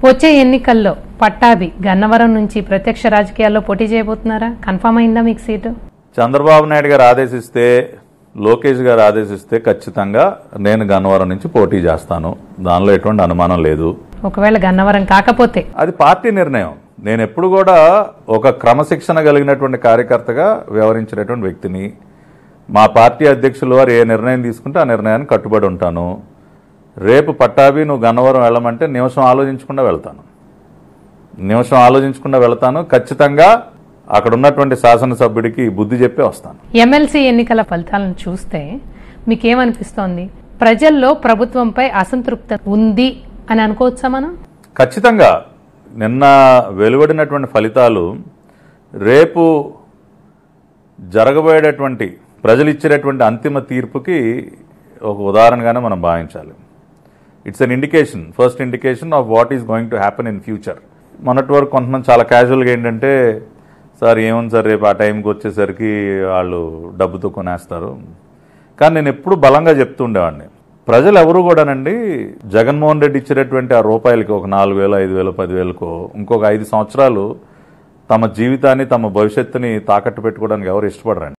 వచ్చే ఎన్నికల్లో పట్టాభి గన్నవరం నుంచి ప్రత్యక్ష రాజకీయాల్లో పోటీ చేయబోతున్నారా కన్ఫర్మ్ అయిందా మీకు సీటు చంద్రబాబు నాయుడు గారు ఆదేశిస్తే లోకేష్ గారు ఆదేశిస్తే ఖచ్చితంగా నేను గన్నవరం నుంచి పోటీ చేస్తాను దానిలో ఎటువంటి అనుమానం లేదు ఒకవేళ గన్నవరం కాకపోతే అది పార్టీ నిర్ణయం నేను ఎప్పుడు కూడా ఒక క్రమశిక్షణ కలిగినటువంటి కార్యకర్తగా వ్యవహరించినటువంటి వ్యక్తిని మా పార్టీ అధ్యక్షులు వారు ఏ నిర్ణయం తీసుకుంటే ఆ నిర్ణయాన్ని కట్టుబడి ఉంటాను రేపు పట్టాభి నువ్వు గన్నవరం వెళ్ళమంటే నిమిషం ఆలోచించకుండా వెళ్తాను నిమిషం ఆలోచించకుండా వెళ్తాను ఖచ్చితంగా అక్కడ ఉన్నటువంటి శాసనసభ్యుడికి బుద్ధి చెప్పి వస్తాను ఎమ్మెల్సీ ఎన్నికల ఫలితాలను చూస్తే మీకేమనిపిస్తోంది ప్రజల్లో ప్రభుత్వంపై అసంతృప్తి ఉంది అని అనుకోవచ్చా మనం ఖచ్చితంగా నిన్న వెలువడినటువంటి ఫలితాలు రేపు జరగబోయేటటువంటి ప్రజలు ఇచ్చేటటువంటి అంతిమ తీర్పుకి ఒక ఉదాహరణగానే మనం భావించాలి it's an indication first indication of what is going to happen in future మొన్నటి వరకు కొంతమంది చాలా క్యాజువల్గా ఏంటంటే సార్ ఏముంది సార్ రేపు ఆ టైంకి వచ్చేసరికి వాళ్ళు డబ్బుతో కొనేస్తారు కానీ నేను ఎప్పుడు బలంగా చెప్తూ ఉండేవాడిని ప్రజలు ఎవరు కూడానండి జగన్మోహన్ రెడ్డి ఇచ్చినటువంటి ఆ రూపాయలకి ఒక నాలుగు వేలు ఐదు వేలు పదివేలకో ఇంకొక ఐదు సంవత్సరాలు తమ జీవితాన్ని తమ భవిష్యత్తుని తాకట్టు పెట్టుకోవడానికి ఎవరు ఇష్టపడరండి